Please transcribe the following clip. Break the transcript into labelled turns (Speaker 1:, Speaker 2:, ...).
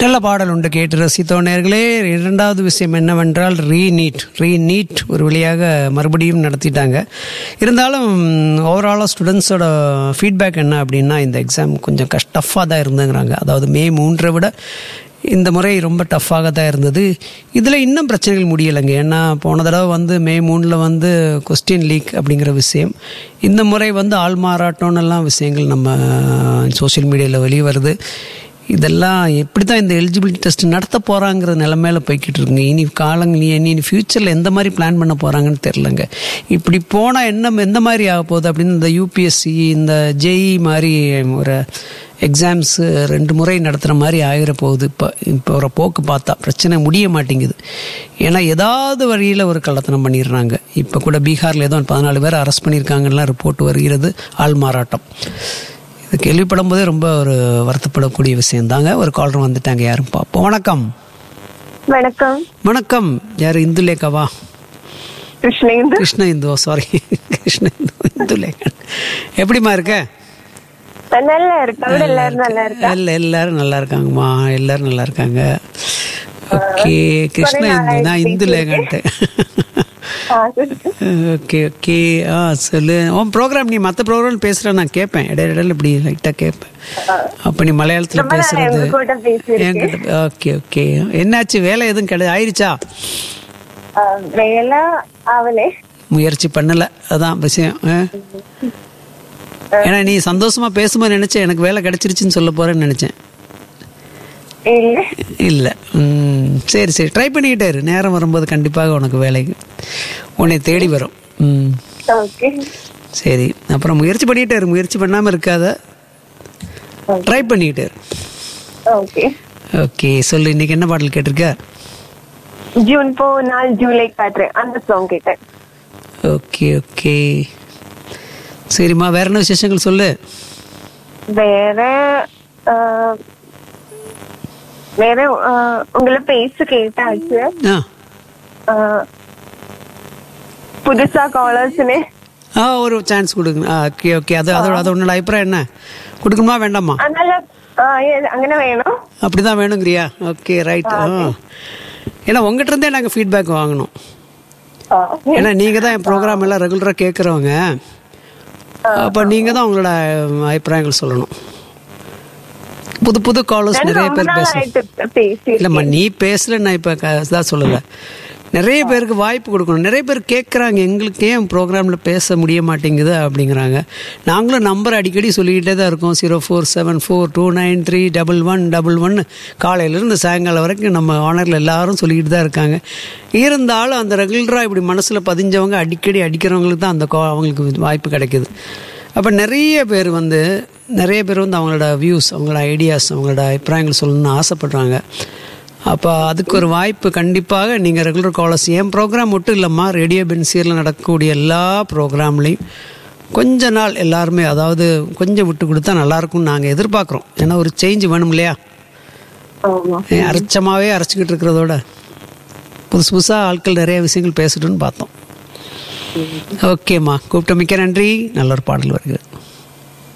Speaker 1: நல்ல பாடல் உண்டு கேட்டு ரசித்தோம் நேர்களே இரண்டாவது விஷயம் என்னவென்றால் ரீநீட் ரீநீட் ஒரு வழியாக மறுபடியும் நடத்திட்டாங்க இருந்தாலும் ஓவராலாக ஸ்டூடெண்ட்ஸோட ஃபீட்பேக் என்ன அப்படின்னா இந்த எக்ஸாம் கொஞ்சம் கஷ்ட டஃப்பாக தான் இருந்துங்கிறாங்க அதாவது மே மூன்றை விட இந்த முறை ரொம்ப டஃப்பாக தான் இருந்தது இதில் இன்னும் பிரச்சனைகள் முடியலைங்க ஏன்னா போன தடவை வந்து மே மூணில் வந்து கொஸ்டின் லீக் அப்படிங்கிற விஷயம் இந்த முறை வந்து ஆள் மாறாட்டம்னு எல்லாம் விஷயங்கள் நம்ம சோஷியல் மீடியாவில் வெளியே வருது இதெல்லாம் எப்படி தான் இந்த எலிஜிபிலிட்டி டெஸ்ட் நடத்த போகிறாங்கிற நிலமையில போய்கிட்டு இருக்குங்க இனி காலங்கள் இனி இனி ஃப்யூச்சரில் எந்த மாதிரி பிளான் பண்ண போகிறாங்கன்னு தெரிலங்க இப்படி போனால் என்ன எந்த மாதிரி ஆக போகுது அப்படின்னு இந்த யூபிஎஸ்சி இந்த ஜேஇ மாதிரி ஒரு எக்ஸாம்ஸ் ரெண்டு முறை நடத்துகிற மாதிரி ஆகிற போகுது இப்போ இப்போ ஒரு போக்கு பார்த்தா பிரச்சனை முடிய மாட்டேங்குது ஏன்னா ஏதாவது வழியில் ஒரு கள்ளத்தனம் பண்ணிடுறாங்க இப்போ கூட பீகாரில் ஏதோ பதினாலு பேர் அரெஸ்ட் பண்ணியிருக்காங்கலாம் ரிப்போர்ட் வருகிறது ஆள் மாறாட்டம் இது கேள்விப்படும் போதே ரொம்ப ஒரு வருத்தப்படக்கூடிய விஷயம் தாங்க ஒரு காலர் வந்துட்டாங்க யாரும் பார்ப்போம் வணக்கம்
Speaker 2: வணக்கம்
Speaker 1: வணக்கம் யார் இந்துலேகாவா
Speaker 2: கிருஷ்ணேந்து
Speaker 1: கிருஷ்ண இந்துவா சாரி கிருஷ்ண இந்து இந்துலேகா எப்படிம்மா இருக்க
Speaker 2: நல்லா இருக்கு അവിടെ எல்லாரும் நல்லா இருக்கா
Speaker 1: இல்ல எல்லாரும் நல்லா இருக்காங்கம்மா எல்லாரும் நல்லா இருக்காங்க ஓகே கிருஷ்ண இந்து நான் இந்து லேகான்ட்டு
Speaker 2: ஆ,
Speaker 1: ஓகே ஓகே ஆ சொல்லு உன் ப்ரோக்ராம் நீ மற்ற ப்ரோக்ராம் பேசுகிற நான் கேட்பேன் இடையில இடையில இப்படி லைட்டாக கேட்பேன் அப்போ நீ மலையாளத்தில்
Speaker 2: ரொம்ப நாளா
Speaker 1: பேசுறது
Speaker 2: உங்க கூட பேசியிருக்கேன்.
Speaker 1: என்கிட்ட ஓகே ஓகே என்னாச்சு வேலை எதுவும் கிடையாது ஆயிடுச்சா
Speaker 2: ஆ, வேலை ஆவலே
Speaker 1: முயற்சி பண்ணல அதான் விஷயம் ஆ? ஏன்னா நீ சந்தோஷமா பேசும்போது நினைச்சேன் எனக்கு வேலை கிடைச்சிருச்சுன்னு சொல்ல போறேன்னு நினைச்சேன்
Speaker 2: இல்ல
Speaker 1: இல்லை ம், சரி சரி ட்ரை பண்ணிக்கிட்டே இரு நேரம் வரும்போது கண்டிப்பாக உனக்கு வேலைக்கு உன்னை தேடி வரும் ம்
Speaker 2: ஓகே
Speaker 1: சரி அப்புறம் முயற்சி பண்ணிக்கிட்டே இரு முயற்சி பண்ணாமல் இருக்காத ட்ரை பண்ணிக்கிட்டே இரு
Speaker 2: ஓகே
Speaker 1: ஓகே சொல்லு இன்னைக்கு என்ன பாடல் கேட்டிருக்க
Speaker 2: ஜூன் போ நாள் ஜூலை காட்டுறேன் அந்த சாங் கேட்டேன்
Speaker 1: ஓகே ஓகே சரிம்மா வேற என்ன விசேஷங்கள் சொல்லு
Speaker 2: வேற ஆ, வேற ஆ, உங்களை பேச கேட்டாச்சு
Speaker 1: ஆ
Speaker 2: ஆ, புதுசா காலர்ஸ்னு
Speaker 1: ஆ ஒரு சான்ஸ் கொடுங்க ஆ ஓகே ஓகே அது அதோட அது உன்னோட அபிப்பிராயம் என்ன கொடுக்கணுமா வேண்டாமா
Speaker 2: அதனால ஆ, ஏ- അങ്ങനെ വേണം
Speaker 1: அப்படிதான் வேணுங்கிறியா ஓகே ரைட் ஆ ஏன்னா உங்ககிட்ட இருந்தே நாங்கள் ஃபீட்பேக் வாங்கணும்
Speaker 2: ஆ,
Speaker 1: ஏன்னா நீங்கள் தான் என் ப்ரோக்ராம் எல்லாம் ரெகுலராக கேட்குறவங்க அப்போ நீங்கள் தான் உங்களோட அபிப்பிராயங்கள் சொல்லணும் புது புது காலர்ஸ்
Speaker 2: ഞാൻ
Speaker 1: நிறைய
Speaker 2: ரொம்ப
Speaker 1: பேர் பேசணும்
Speaker 2: நாளாயிட்டு பேசி
Speaker 1: இல்லைம்மா நீ பேசல நான் இப்போ தான் சொல்லலை நிறைய பேருக்கு வாய்ப்பு கொடுக்கணும் நிறைய பேர் கேட்குறாங்க எங்களுக்கு ஏன் ப்ரோக்ராமில் பேச முடிய மாட்டேங்குது அப்படிங்கிறாங்க நாங்களும் நம்பர் அடிக்கடி சொல்லிக்கிட்டே தான் இருக்கோம் zero four seven four two nine three double one double one காலையிலேருந்து சாயங்காலம் வரைக்கும் நம்ம ஆனரில் எல்லாரும் சொல்லிக்கிட்டு தான் இருக்காங்க இருந்தாலும் அந்த ரெகுலராக இப்படி மனசில் பதிஞ்சவங்க அடிக்கடி அடிக்கிறவங்களுக்கு தான் அந்த கா- அவங்களுக்கு வாய்ப்பு கிடைக்குது அப்போ நிறைய பேர் வந்து நிறைய பேர் வந்து அவங்களோட வியூஸ் அவங்களோட ஐடியாஸ் அவங்களோட அபிப்பிராயங்கள் சொல்லணும்னு ஆசைப்படுறாங்க அப்போ அதுக்கு ஒரு வாய்ப்பு கண்டிப்பாக நீங்கள் ரெகுலர் காலர்ஸ் என் ப்ரோக்ராம் மட்டும் இல்லைம்மா ரேடியோ பென்சியரில் நடக்கக்கூடிய எல்லா ப்ரோக்ராம்லேயும் கொஞ்ச நாள் எல்லாருமே அதாவது கொஞ்சம் விட்டு கொடுத்தா நல்லாயிருக்கும்னு நாங்கள் எதிர்பார்க்குறோம் ஏன்னா ஒரு சேஞ்ச் வேணும் இல்லையா
Speaker 2: ஆமா
Speaker 1: ஏன் அரைச்சமாகவே அரைச்சிக்கிட்டு இருக்கிறதோட புதுசு புதுசாக ஆட்கள் நிறைய விஷயங்கள் பேசட்டும்னு பார்த்தோம் ஓகேம்மா கூப்பிட்ட மிக்க நன்றி நல்ல ஒரு பாடல் வருகிறது